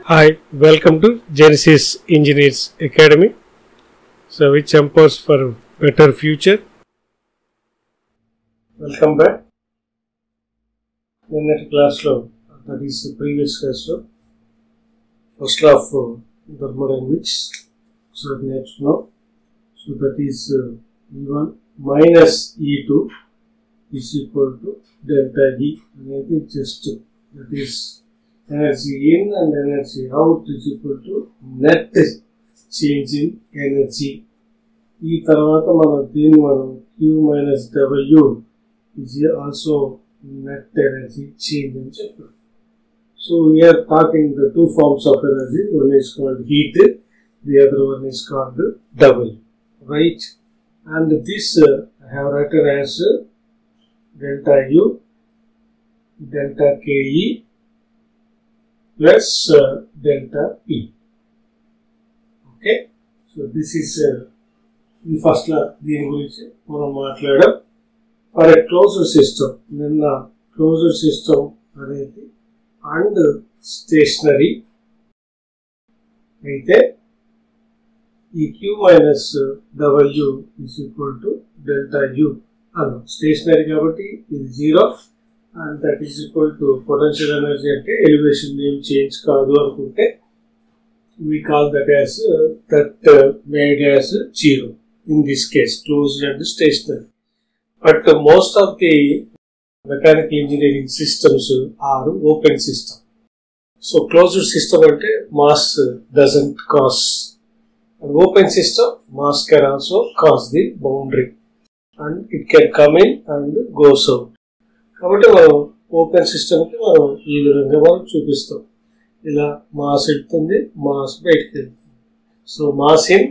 Hi, welcome to Genesis Engineers Academy. So, which empowers for a better future. Welcome back నిన్నటి క్లాస్లో that is previous క్లాస్లో first of thermodynamics so అది నేర్చుకున్నాం so that is E one minus E two is equal to delta E అనేది just that is energy in and energy out is equal to net change in energy ఈ తర్వాత మనం దీన్ని మనం Q minus W is also net energy change in Japan. So we are talking the two forms of energy. One is called heat, the other one is called W, right? And this uh, I have written as uh, delta U, delta KE plus uh, delta P. Okay, so this is uh, the first law. దీని గురించి మనం మాట్లాడడం for a closed system నిన్న closed system అనేది and stationary అయితే ఈ Q minus W is equal to delta U అన్నాం stationary కాబట్టి ఇది zero and that is equal to potential energy అంటే ఎలివేషన్ ఏం చేంజ్ కాదు అనుకుంటే we call that as that made as zero in this case closed and stationary but uh, most of the mechanical engineering systems are open system. So closed system అంటే mass doesn't cause. An open system, mass can also cause the boundary and it can come in and goes out. కాబట్టి మనం open సిస్టమ్కి మనం ఈ విధంగా మనం చూపిస్తాం ఇలా మాస్ వెళ్తుంది మాస్ బయటకు వెళ్తుంది so mass in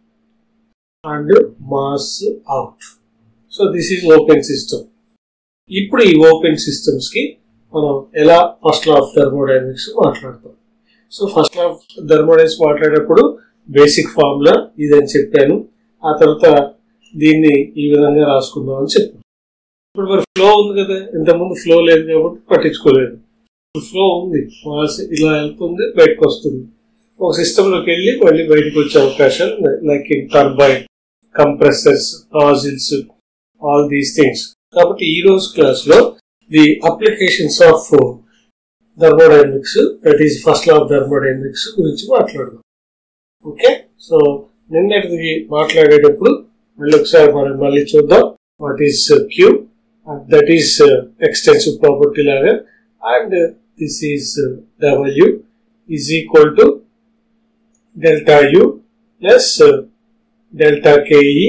and mass out so this is open system ఇప్పుడు ఈ ఓపెన్ సిస్టమ్స్ కి మనం ఎలా ఫస్ట్ లా ఆఫ్ థర్మోడైనమిక్స్ మాట్లాడతాం so first law of thermodynamics మాట్లాడేటప్పుడు బేసిక్ ఫార్ములా ఇదని చెప్పాను ఆ తర్వాత దీన్ని ఈ విధంగా రాసుకుందాం అని చెప్పాను ఇప్పుడు మరి ఫ్లో ఉంది కదా ఇంతకుముందు ఫ్లో లేదు కాబట్టి పట్టించుకోలేదు ఇప్పుడు ఫ్లో ఉంది ఇలా వెళ్తుంది బయటకు వస్తుంది ఒక సిస్టంలోకి వెళ్ళి మళ్ళీ బయటకు వచ్చే అవకాశాలు ఉన్నాయి like in turbine compressors nozzles all these things కాబట్టి ఈ రోజు క్లాస్ లో the applications of thermodynamics that is first law of thermodynamics గురించి మాట్లాడదాం ఓకే సో నిన్నటిది మాట్లాడేటప్పుడు మళ్ళీ ఒకసారి మనం మళ్ళీ చూద్దాం what is Q that is extensive property లాగా and this is W is equal to delta U plus delta KE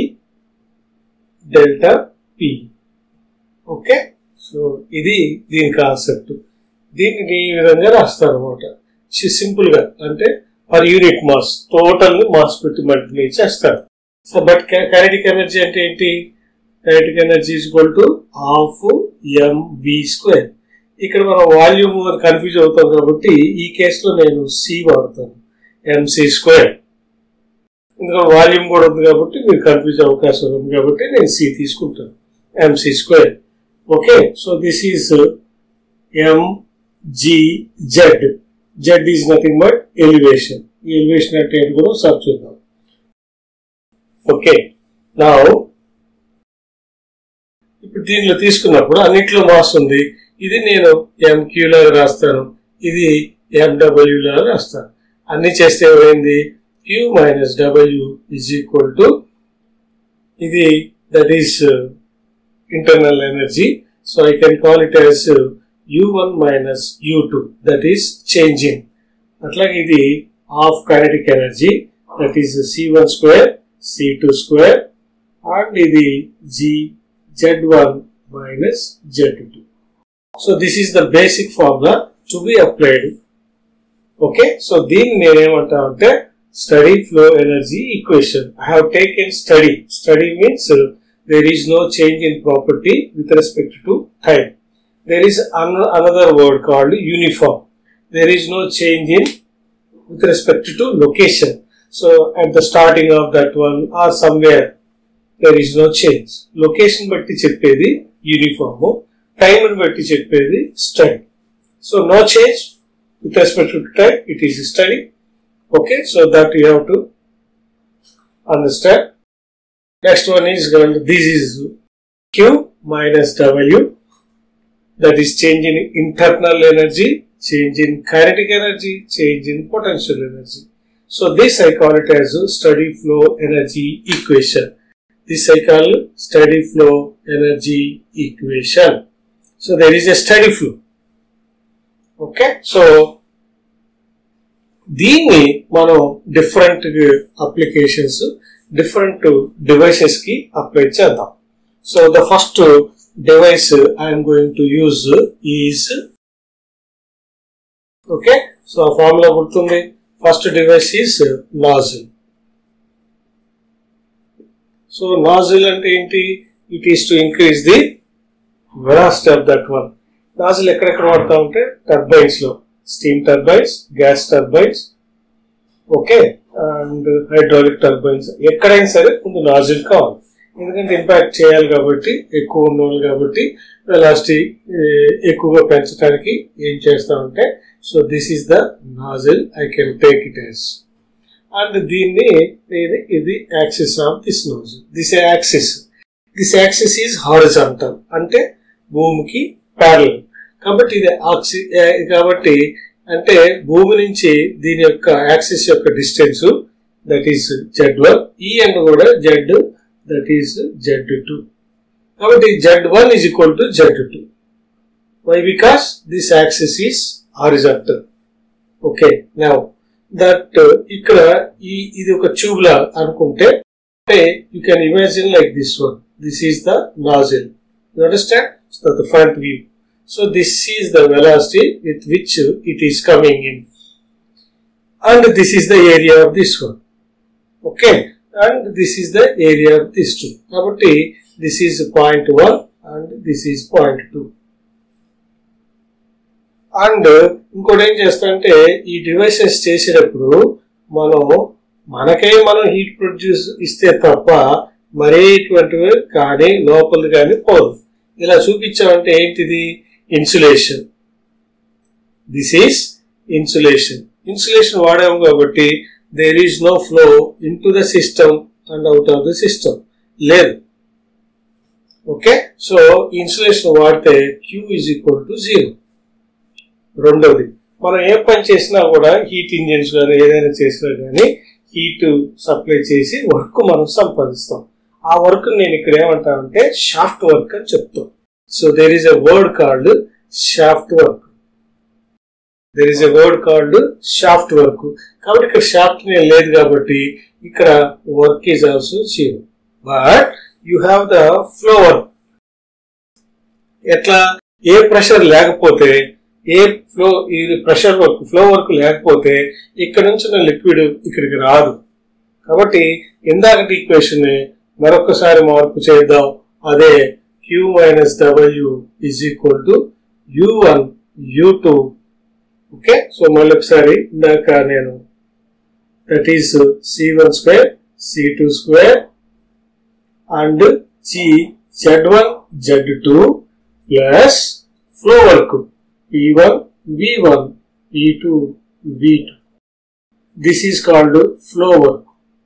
delta P okay so ఇది దీని కాన్సెప్ట్ దీన్ని ఈ విధంగా రాస్తారు అనమాట సింపుల్ గా అంటే per unit mass total mass పెట్టి మల్టిప్లై చేస్తారు సో బట్ కైనటిక్ ఎనర్జీ అంటే ఏంటి kinetic energy equal to half M V square ఇక్కడ మనం వాల్యూమ్ కన్ఫ్యూజ్ అవుతాం కాబట్టి ఈ కేసులో నేను సి వాడతాను ఎంసి స్క్వేర్ ఎందుకంటే వాల్యూమ్ కూడా ఉంది కాబట్టి మీరు కన్ఫ్యూజ్ అవకాశం ఉంది కాబట్టి నేను సి తీసుకుంటాను MC square okay so this is M G Z Z is nothing but elevation ఈ ఎలివేషన్ అంటే ఏంటి కూడా ఒకసారి చూద్దాం ఓకే నా ఇప్పుడు దీనిలో తీసుకున్నప్పుడు అన్నిట్లో మాస్ ఉంది ఇది నేను ఎంక్యూ లాగా రాస్తాను ఇది ఎండబ్ల్యూ లాగా రాస్తాను అన్ని చేస్తే ఏమైంది q minus w is equal to ఇది that is uh, internal energy so I can call it as uh, u1 minus u2 that is changing అట్లాగే ఇది half kinetic energy that is c1 square c2 square and ఇది g z1 minus z2 so this is the basic formula to be applied okay so దీన్ని నేనేమంటా అంటే study flow energy equation. I have taken study. Study means uh, there is no change in property with respect to time. There is an another word called uniform. There is no change in with respect to location. So at the starting of that one or somewhere there is no change. Location బట్టి చెప్పేది uniform time బట్టి చెప్పేది study so no change with respect to time it is steady okay so that you have to understand next one is going to, this is q minus w that is change in internal energy change in kinetic energy change in potential energy so this i call it as a steady flow energy equation this I call steady flow energy equation. So there is a steady flow. Okay, so దీన్ని మనం different applications different devices కి apply చేద్దాం so the first device I'm going to use is okay so formula గుర్తుంది first device is nozzle so nozzle అంటే ఏంటి it is to increase the velocity of that one nozzle ఎక్కడెక్కడ వాడతా ఉంటే turbines లో steam turbines gas turbines okay and hydraulic turbines ఎక్కడైనా సరే ముందు నాజిల్ కావాలి ఎందుకంటే ఇంపాక్ట్ చేయాలి కాబట్టి ఎక్కువ ఉన్నవాళ్ళు కాబట్టి వెలాసిటీ ఎక్కువగా పెంచడానికి ఏం చేస్తామంటే so this is the nozzle I can take it as and దీన్ని ఇది axis of this nozzle this axis this axis is horizontal అంటే భూమికి ప్యారల్ కాబట్టి ఇది ఆక్సి కాబట్టి అంటే భూమి నుంచి దీని యొక్క యాక్సిస్ యొక్క distance that is Z one ఈ ఎండ్ కూడా Z that is Z two కాబట్టి Z one is equal to Z two why because this axis is horizontal okay now that ఇక్కడ ఈ ఇది ఒక ట్యూబ్ లా అనుకుంటే అంటే you can imagine like this one this is the nozzle you understand so the front view so this is the velocity with which it is coming in and this is the area of this one okay and this is the area of this two కాబట్టి this is point one and this is point two and ఇంకోటి ఏం చేస్తామంటే ఈ devices చేసేటప్పుడు మనం మనకే మనం heat produce ఇస్తే తప్ప మరే ఇటువంటివి కానీ లోపల కానీ పోదు ఇలా చూపించామంటే ఏంటిది insulation this is insulation insulation వాడాము కాబట్టి there is no flow in to the system and out of the system లేదు ఓకే సో ఇన్సులేషన్ వాడితే Q is equal to zero రెండవది మనం ఏ పని చేసినా కూడా హీట్ ఇంజిన్స్ కానీ ఏదైనా చేసినా కానీ హీట్ సప్లై చేసి వర్క్ మనం సంపాదిస్తాం ఆ వర్క్ నేను ఇక్కడ ఏమంటానంటే షాఫ్ట్ వర్క్ అని చెప్తాం so there is a word called shaft work there is a word called shaft work కాబట్టి ఇక్కడ షాఫ్ట్ నేను లేదు కాబట్టి ఇక్కడ work is also zero but you have the flow work ఎట్లా ఏ ప్రెషర్ లేకపోతే ఏ ఫ్లో ఇది ప్రెషర్ వర్క్ ఫ్లో వర్క్ లేకపోతే ఇక్కడ నుంచి ఉన్న లిక్విడ్ ఇక్కడికి రాదు కాబట్టి ఇందాకటి ఈక్వేషన్ మరొకసారి మార్పు చేద్దాం అదే Q minus W is equal to U one U two okay so మళ్ళీ ఒకసారి ఇందాక నేను that is C one square C two square and C Z one Z two plus flow work P1, V1, P2, V2. This is called flow work.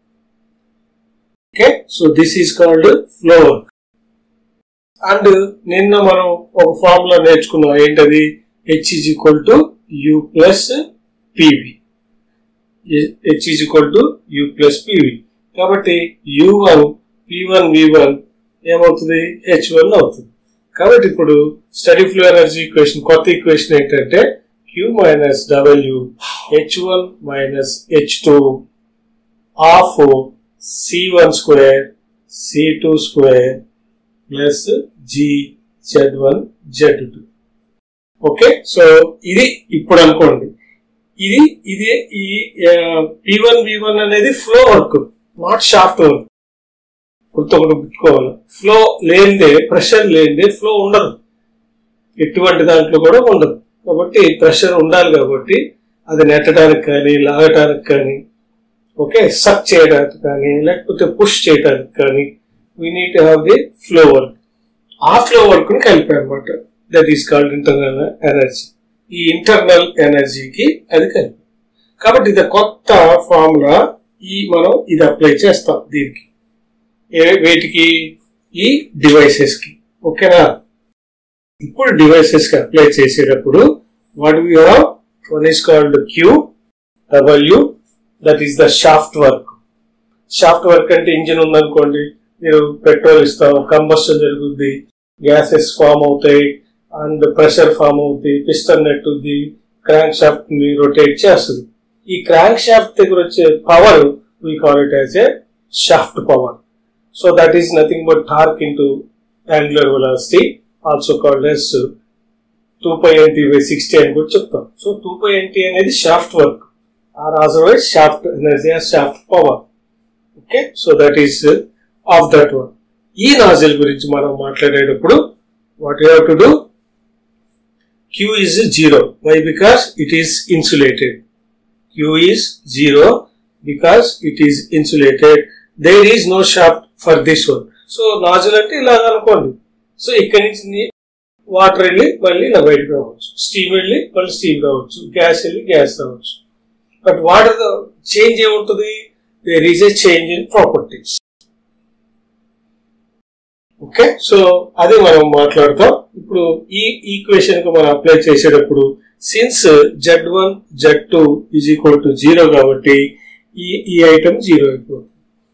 Okay, so this is called flow work. And నిన్న మనం ఒక formula నేర్చుకున్నాం ఏంటది H is equal to U plus PV H is equal to U plus PV కాబట్టి U one P one V one ఏమవుతుంది H one అవుతుంది కాబట్టి ఇప్పుడు స్టడీ ఫ్లో ఎనర్జీ ఈక్వేషన్ కొత్త ఈక్వేషన్ ఏంటంటే Q minus W H one minus H two half C one square C two square plus G Z one Z two okay so ఇది ఇప్పుడు అనుకోండి ఇది ఇది ఈ పి వన్ వి వన్ అనేది flow work not shaft work గుర్తొకటి పెట్టుకోవాలి flow లేనిదే ప్రెషర్ లేనిదే ఫ్లో ఉండదు ఎటువంటి దాంట్లో కూడా ఉండదు కాబట్టి ప్రెషర్ ఉండాలి కాబట్టి అది నెట్టడానికి కానీ లాగటానికి కానీ ఓకే సక్ చేయడానికి కానీ లేకపోతే పుష్ చేయడానికి కానీ we need have the flow work ఆ ఫ్లో వర్క్ ని కలిపి అనమాట that is called internal energy ఈ ఇంటర్నల్ ఎనర్జీకి అది కలిపి కాబట్టి ఇది కొత్త ఫార్ములా ఈ మనం ఇది అప్లై చేస్తాం దీనికి ఏ- వేటికి ఈ డివైసెస్ కి ఓకేనా ఇప్పుడు డివైసెస్ కి అప్లై చేసేటప్పుడు what we have one is called Q W that is the shaft work shaft work అంటే ఇంజిన్ ఉందనుకోండి మీరు పెట్రోల్ ఇస్తాం కంబస్షన్ జరుగుద్ది గ్యాసెస్ ఫామ్ అవుతాయి అండ్ ప్రెషర్ ఫామ్ అవుతుంది పిస్టన్ నెట్ ఉంది క్రాంక్ షాఫ్ట్ ని రొటేట్ చేస్తుంది ఈ క్రాంక్ షాఫ్ట్ దగ్గర వచ్చే power we call it as a shaft power so that is nothing but torque into angular velocity also called as two pi NT by sixty అని కూడా చెప్తాం so two pi NT అనేది shaft work or otherwise shaft energy or shaft power okay so that is of that one ఈ nozzle గురించి మనం మాట్లాడేటప్పుడు what you have to do Q is zero why because it is insulated Q is zero because it is insulated there is no shaft for this one so nozzle అంటే ఇలాగ అనుకోండి so ఇక్కడి నుంచి water వెళ్ళి మళ్ళీ ఇలా బయటకు రావచ్చు స్టీమ్ వెళ్ళి మళ్ళీ స్టీమ్ రావచ్చు గ్యాస్ వెళ్ళి గ్యాస్ రావచ్చు బట్ వాట్ చేంజ్ ఏముంటుంది there is a change in properties okay so అది మనం మాట్లాడతాం ఇప్పుడు ఈ ఈక్వేషన్ కు మనం అప్లై చేసేటప్పుడు since Z one Z two is equal to zero కాబట్టి ఈ ఈ ఐటమ్ జీరో అయిపోతుంది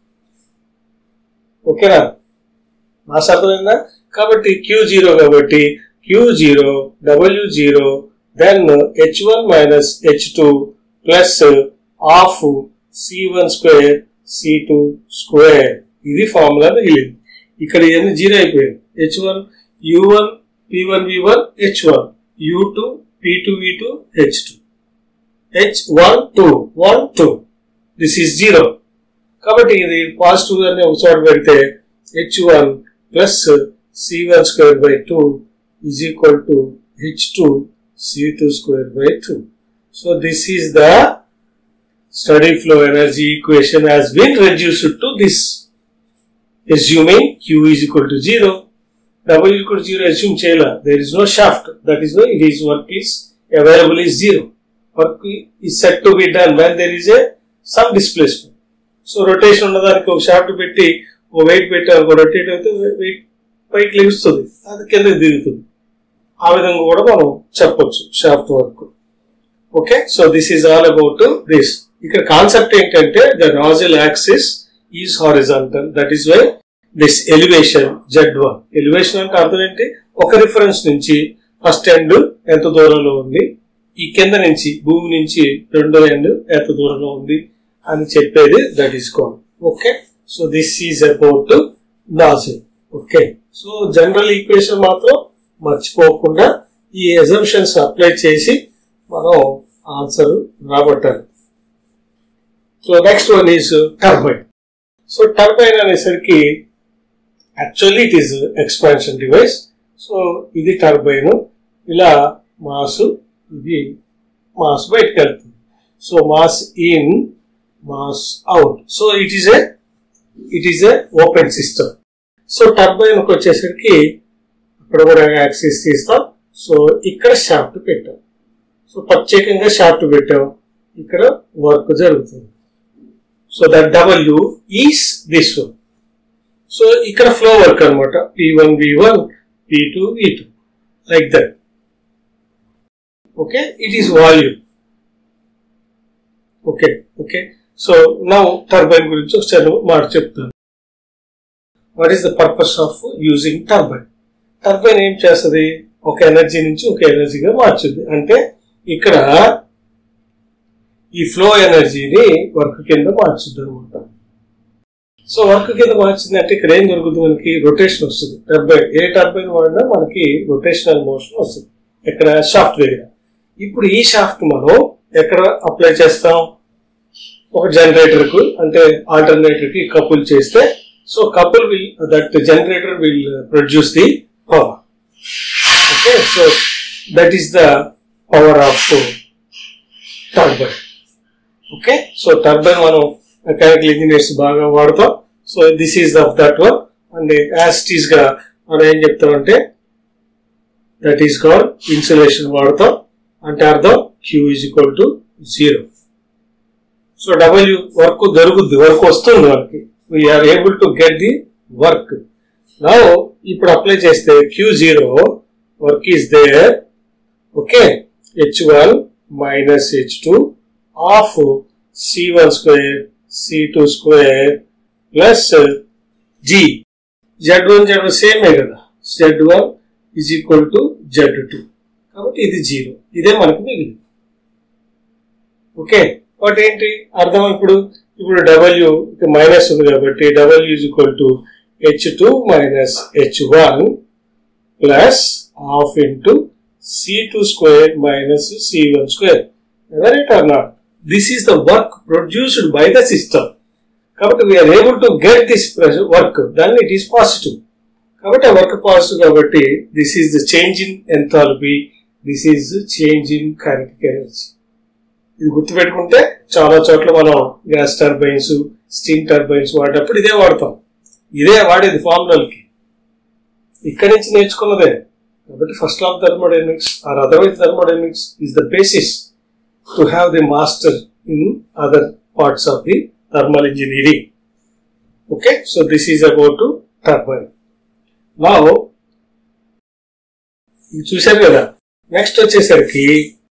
ఓకేనా మా అర్థమైందా కాబట్టి క్యూ జీరో కాబట్టి Q zero W zero then H one minus H two plus half C one square C two square ఇది ఫార్ములా మిగిలింది ఇక్కడ ఇవన్నీ జీరో అయిపోయాయి H one U one P one V one H one U two P two V two H two H one two one two this is zero కాబట్టి ఇది positive అని ఒక చోట పెడితే H one plus C one square by two is equal to H two C two square by two so this is the steady flow energy equation has been reduced to this assuming q is equal to 0 w is equal to 0 assume చేయలా there is no shaft that is why it is work is available is 0 work is said to be done when there is a some displacement so rotation ఉన్నదానికి ఒక shaft పెట్టి ఓ wait పెట్టి ఒక rotate అయితే wait పైకి లెగుస్తుంది అది కిందకి దిగుతుంది ఆ విధంగా కూడా మనం చెప్పొచ్చు shaft work okay so this is all about this ఇక్కడ కాన్సెప్ట్ ఏంటంటే the nozzle axis is horizontal that is why this elevation Z one elevation అంటే అర్థం ఏంటి ఒక రిఫరెన్స్ నుంచి ఫస్ట్ ఎండ్ ఎంత దూరంలో ఉంది ఈ కింద నుంచి భూమి నుంచి రెండో ఎండ్ ఎంత దూరంలో ఉంది అని చెప్పేది that is call okay so this is about nozzle okay so general equation మాత్రం మర్చిపోకుండా ఈ ఎజంప్షన్స్ అప్లై చేసి మనం ఆన్సర్ రాబట్టాలి so next one is turbine so turbine అనేసరికి actually it is expansion device so ఇది టర్బైన్ ఇలా మాస్ ఇది మాస్ బయటకు వెళ్తుంది so mass in mass out so it is a it is a open system so turbine వచ్చేసరికి ఇక్కడ కూడా axis తీస్తాం సో ఇక్కడ షాఫ్ట్ పెట్టాం సో ప్రత్యేకంగా షాఫ్ట్ పెట్టాం ఇక్కడ వర్క్ జరుగుతుంది so that W is this one so ఇక్కడ ఫ్లో వర్క్ అనమాట P one V one P two V two like that okay it is volume okay okay so now turbine గురించి ఒకసారి మాట చెప్తాను what is the purpose of using turbine turbine ఏం చేస్తుంది ఒక energy నుంచి ఒక ఎనర్జీగా మార్చుద్ది అంటే ఇక్కడ ఈ ఫ్లో ఎనర్జీని వర్క్ కింద మార్చుద్ది అనమాట సో వర్క్ కింద మార్చింది అంటే ఇక్కడ ఏం జరుగుతుంది మనకి రొటేషన్ వస్తుంది టర్బైన్ ఏ టర్బైన్ వాడినా మనకి రొటేషనల్ మోషన్ వస్తుంది ఇక్కడ షాఫ్ట్ దగ్గర ఇప్పుడు ఈ షాఫ్ట్ మనం ఎక్కడ అప్లై చేస్తాం ఒక జనరేటర్ కు అంటే ఆల్టర్నేటర్ కి కపుల్ చేస్తే so couple will that generator will produce the power okay so that is the power of turbine okay so turbine మనం మెకానికల్ ఇంజనీర్స్ బాగా వాడతాం so this is of that one and యాస్టీస్ గా మనం ఏం చెప్తామంటే దట్ ఈస్ కాల్ ఇన్సులేషన్ వాడతాం అంటే అర్థం Q is equal to zero so W work దొరుకుద్ది వర్క్ వస్తుంది మనకి we're able to get the work నా ఇప్పుడు అప్లై చేస్తే Q zero work is there okay H one minus H two half C one square C two square plus G Z one Z one సేమే కదా Z one is equal to Z two కాబట్టి ఇది zero ఇదే మనకు మిగిలింది okay వాటి ఏంటి అర్థం ఇప్పుడు ఇప్పుడు డబ్ల్యూ మైనస్ ఉంది కాబట్టి W is equal to H two minus H one plus half into C two square minus C one square whether it or not this is the work produced by the system కాబట్టి we're able to get this work దాన్ని it is positive కాబట్టి ఆ work positive కాబట్టి this is the change in enthalpy this is change in kinetic energy ఇది గుర్తుపెట్టుకుంటే చాలా చోట్ల మనం గ్యాస్ టర్బైన్స్ స్టీమ్ టర్బైన్స్ వాడేటప్పుడు ఇదే వాడతాం ఇదే వాడేది ఫార్ములాలకి ఇక్కడి నుంచి నేర్చుకున్నదే కాబట్టి first of thermodynamics or otherwise thermodynamics is the basis to have the master in other parts of the thermal engineering okay so this is about turbine నా ఇది చూశారు కదా నెక్స్ట్ వచ్చేసరికి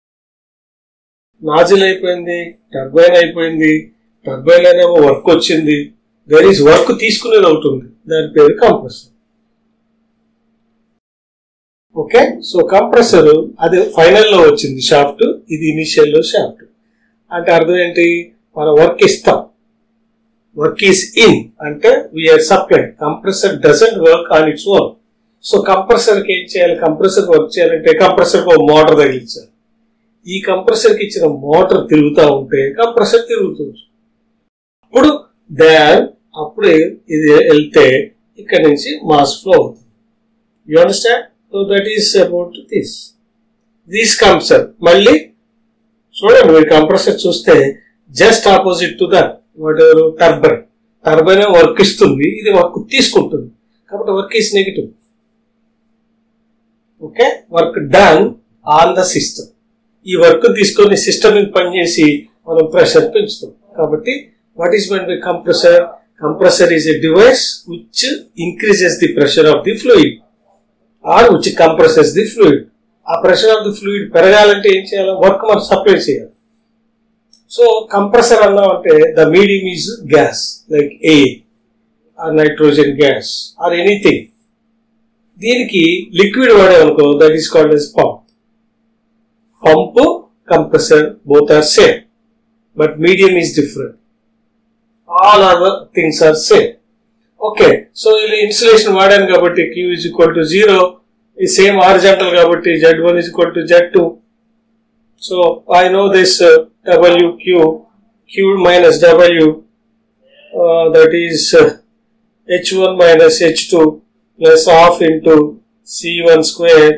నాజిల్ అయిపోయింది టర్బైన్ అయిపోయింది టర్బైన్ అనేమో వర్క్ వచ్చింది there is work తీసుకునేది అవుతుంది దాని పేరు కంప్రెసర్ ఓకే సో కంప్రెసర్ అది ఫైనల్ లో వచ్చింది షాఫ్ట్ ఇది ఇనిషియల్ లో షాఫ్ట్ అంటే అర్థం ఏంటి మనం వర్క్ ఇస్తాం వర్క్ ఈస్ ఇన్ అంటే we're supply compressor doesn't work on its own so compressor కి ఏం చేయాలి కంప్రెసర్ వర్క్ చేయాలంటే కంప్రెసర్ కు మోటార్ తగిలించాలి ఈ కంప్రెసర్ కి ఇచ్చిన మోటార్ తిరుగుతూ ఉంటే కంప్రెసర్ తిరుగుతుంది అప్పుడు దాన్ అప్పుడు ఇది వెళ్తే ఇక్కడ నుంచి మాస్ ఫ్లో అవుతుంది you understand so that is about this this compressor మళ్ళీ చూడండి మీరు కంప్రెసర్ చూస్తే just opposite to that what ఎవరు టర్బైన్ టర్బైన్ వర్క్ ఇస్తుంది ఇది వర్క్ తీసుకుంటుంది కాబట్టి work is negative okay work done on the system ఈ వర్క్ తీసుకొని సిస్టమ్ మీద పనిచేసి మనం ప్రెషర్ పెంచుతాం కాబట్టి what is meant by compressor compressor is a device which increases the pressure of the fluid are which compresses the fluid ఆ pressure of the fluid పెరగాలంటే ఏం చేయాలి వర్క్ మనం సప్లై చేయాలి సో కంప్రెసర్ అన్నామంటే the medium is gas like air or nitrogen gas or anything దీనికి liquid వాడామనుకో that is called as pump pump compressor both are same but medium is different all other things are same okay so ఇలా insulation వాడాను కాబట్టి Q is equal to zero ఈ same horizontal కాబట్టి Z one is equal to Z two so I know this W Q Q minus W that is H one minus H two plus half into C1 square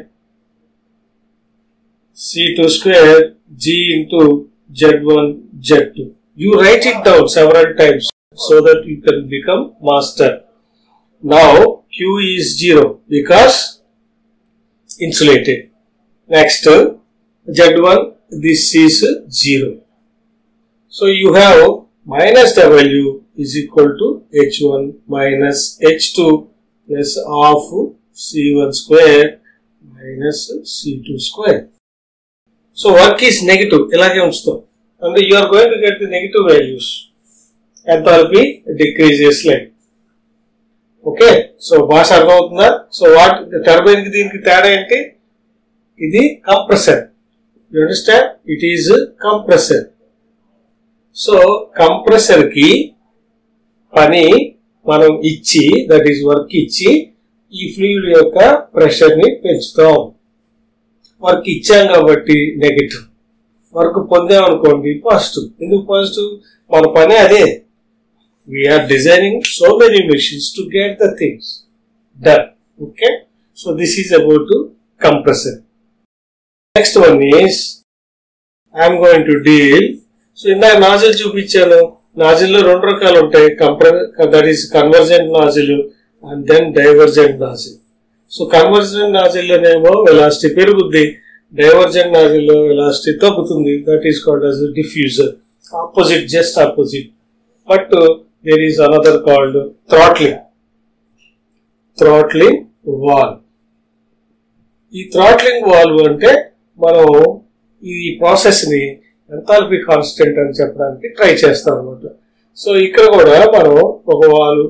C2 square G into Z1 Z2. You write it down several times so that you can become master. Now Q is 0 because insulated. Next Z1 this is 0. So you have minus W is equal to H1 minus H2 plus half C1 square minus C2 square. So work is negative. ఇలాగే ఉంచుతాం and you are going to get the negative values. Enthalpy decreases like. Okay so భాష అర్థమవుతుందా so what turbine కి దీనికి తేడా ఏంటి ఇది compressor you understand it is compressor so compressor కి పని మనం ఇచ్చి దట్ ఈస్ వర్క్ ఇచ్చి ఈ ఫ్లూయిడ్ యొక్క ప్రెషర్ ని పెంచుతాం వర్క్ ఇచ్చాం కాబట్టి నెగిటివ్ వర్క్ పొందాం అనుకోండి పాజిటివ్ ఎందుకు పాజిటివ్ మన పని అదే we're designing so many machines to get the things done okay so this is about compressor next one is I'm going to deal so ఇందాక నాజిల్ చూపించాను నాజిల్లో రెండు రకాలు ఉంటాయి కంప్రె that is convergent nozzle and then divergent nozzle so convergent నాజిల్లోనేమో velocity పెరుగుద్ది divergent nozzle velocity తగ్గుతుంది that is called as diffuser opposite just opposite but there is another called throttling throttling valve ఈ థ్రాట్లింగ్ వాల్వ్ అంటే మనం ఈ process ని enthalpy constant అని చెప్పడానికి ట్రై చేస్తాం అనమాట సో ఇక్కడ కూడా మనం ఒక వాల్వ్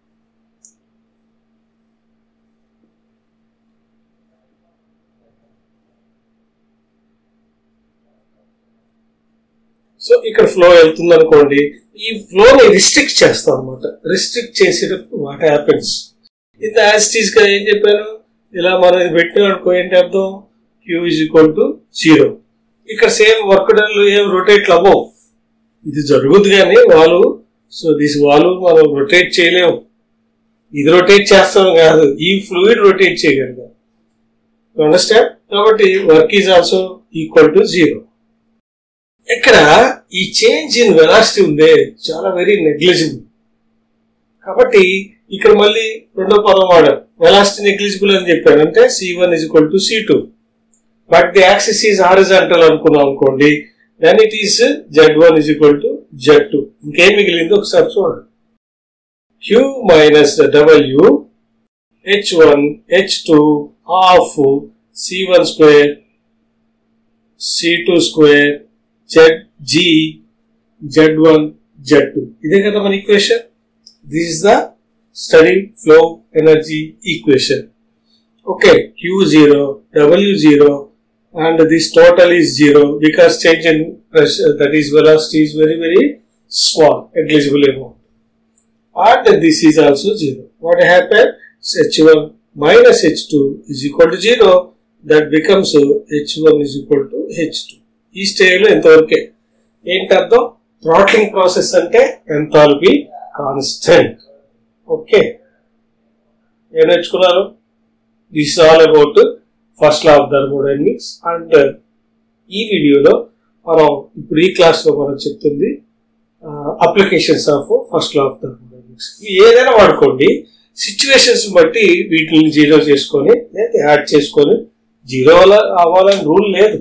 సో ఇక్కడ ఫ్లో వెళ్తుంది అనుకోండి ఈ ఫ్లోని రిస్ట్రిక్ట్ చేస్తాం అనమాట రిస్ట్రిక్ట్ చేసేటప్పుడు వాట్ హ్యాపెన్స్ ఇంత యాస్టీస్ గా ఏం చెప్పాను ఇలా మనం ఇది పెట్టిన అనుకో ఏంటి అర్థం Q is equal to zero ఇక్కడ సేమ్ వర్క్ డన్ ఏం రొటేట్ అవ్వవు ఇది జరుగుద్ది కానీ వాళ్ళు సో దిస్ వాళ్ళు మనం రొటేట్ చేయలేము ఇది రొటేట్ చేస్తాం కాదు ఈ ఫ్లూయిడ్ రొటేట్ చేయగలిగాం అండర్స్టాండ్ కాబట్టి work is also equal to zero ఇక్కడ ఈ చేంజ్ ఇన్ వెలాసిటీ ఉందే చాలా వెరీ నెగ్లిజిబుల్ కాబట్టి ఇక్కడ మళ్ళీ రెండో పదం వాడాం వెలాసిటీ నెగ్లిజిబుల్ అని చెప్పాను అంటే C one is equal to C two but the axis is horizontal అనుకున్నాం అనుకోండి then it is Z one is equal to Z two ఇంకేం మిగిలింది ఒకసారి చూడండి Q minus W H one H two half C one square C two square Z G Z one Z two ఇదే కదా మన equation this is the steady flow energy equation okay Q zero W zero and this total is zero because change in pressure that is velocity is very very small negligible amount and this is also zero what happened h1 minus h2 is equal to zero that becomes h1 is equal to h2 ఈ stage లో ఎంతవరకే ఏంటి అర్థం throttling process అంటే enthalpy constant okay ఏం నేర్చుకున్నారు this all about first law of thermodynamics and ఈ వీడియోలో మనం ఇప్పుడు ఈ క్లాస్ లో మనం చెప్తుంది applications of first law of thermodynamics ఏదైనా వాడుకోండి సిచ్యువేషన్స్ బట్టి వీటిని జీరో చేసుకొని లేదా యాడ్ చేసుకొని జీరో అవ్వాలని రూల్ లేదు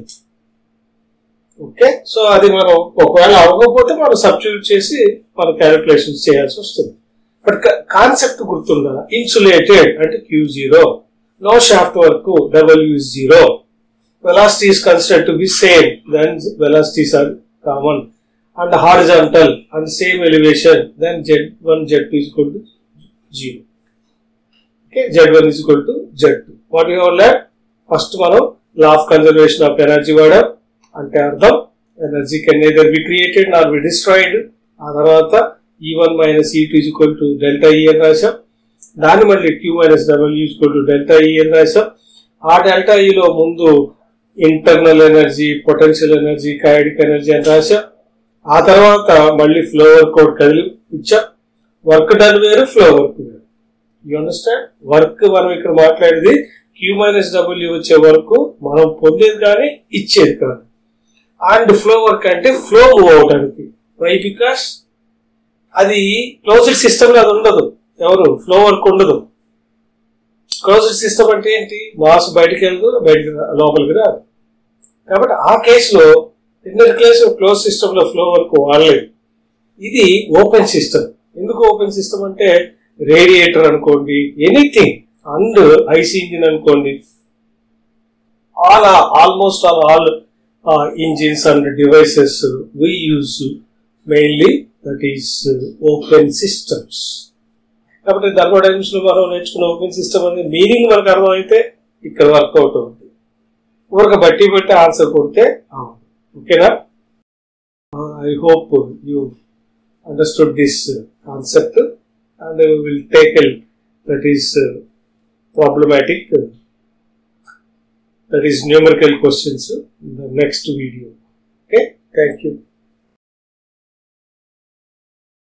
ఓకే సో అది మనం ఒకవేళ అవ్వకపోతే మనం సబ్స్టిట్యూట్ చేసి మన క్యాలిక్యులేషన్స్ చేయాల్సి వస్తుంది బట్ కాన్సెప్ట్ గుర్తుండాలి ఇన్సులేటెడ్ అంటే Q zero no shaft work W is zero. Velocity is considered to be same, then velocities are common. And horizontal and same elevation, then Z1, Z2 is equal to 0. Okay, Z1 is equal to Z2. What we have learned? First మనం law of conservation of energy వాడాం అంటే అర్థం energy can neither be created nor be destroyed ఆ తర్వాత E one minus E two equal to delta E అని రాశాం దాన్ని మళ్ళీ Q minus W equal to delta E అని రాసాం ఆ డెల్టా ఈలో ముందు internal energy potential energy kinetic energy అని రాసాం ఆ తర్వాత మళ్ళీ ఫ్లో వర్క్ అవుట్ కదిలి ఇచ్చాం వర్క్ డన్ వేరు ఫ్లో వర్క్ వేరు యూ అండర్స్టాండ్ వర్క్ మనం ఇక్కడ మాట్లాడేది క్యూ మైనస్ డబ్ల్యూ వచ్చే వరకు మనం పొందేది కానీ ఇచ్చేది కాదు అండ్ ఫ్లో వర్క్ అంటే ఫ్లో మూవ్ అవడానికి వై బికాస్ అది క్లోజ్డ్ సిస్టమ్ లో అది ఉండదు ఎవరు ఫ్లో వర్క్ ఉండదు క్లోజ్డ్ సిస్టమ్ అంటే ఏంటి మాస్ బయటికి వెళ్దు బయటికి లోపలికి రాదు కాబట్టి ఆ కేసులో ఇన్నర్ కేసు క్లోజ్ సిస్టమ్ లో ఫ్లో వర్క్ వాడలేదు ఇది ఓపెన్ సిస్టమ్ ఎందుకు ఓపెన్ సిస్టమ్ అంటే రేడియేటర్ అనుకోండి ఎనీథింగ్ అండ్ ఐసీ ఇంజిన్ అనుకోండి all almost all all engines and devices we use mainly that is open systems కాబట్టి థర్మోడైనమిక్స్ లో మనం నేర్చుకున్న ఓపెన్ సిస్టమ్ అనేది మీనింగ్ మనకు అర్థమైతే ఇక్కడ వర్కౌట్ అవుతుంది ఊరక బట్టి బట్టి ఆన్సర్ కొడితే ఓకేనా I hope you understood this concept and will tackle that is problematic that is numerical questions in the next video okay thank you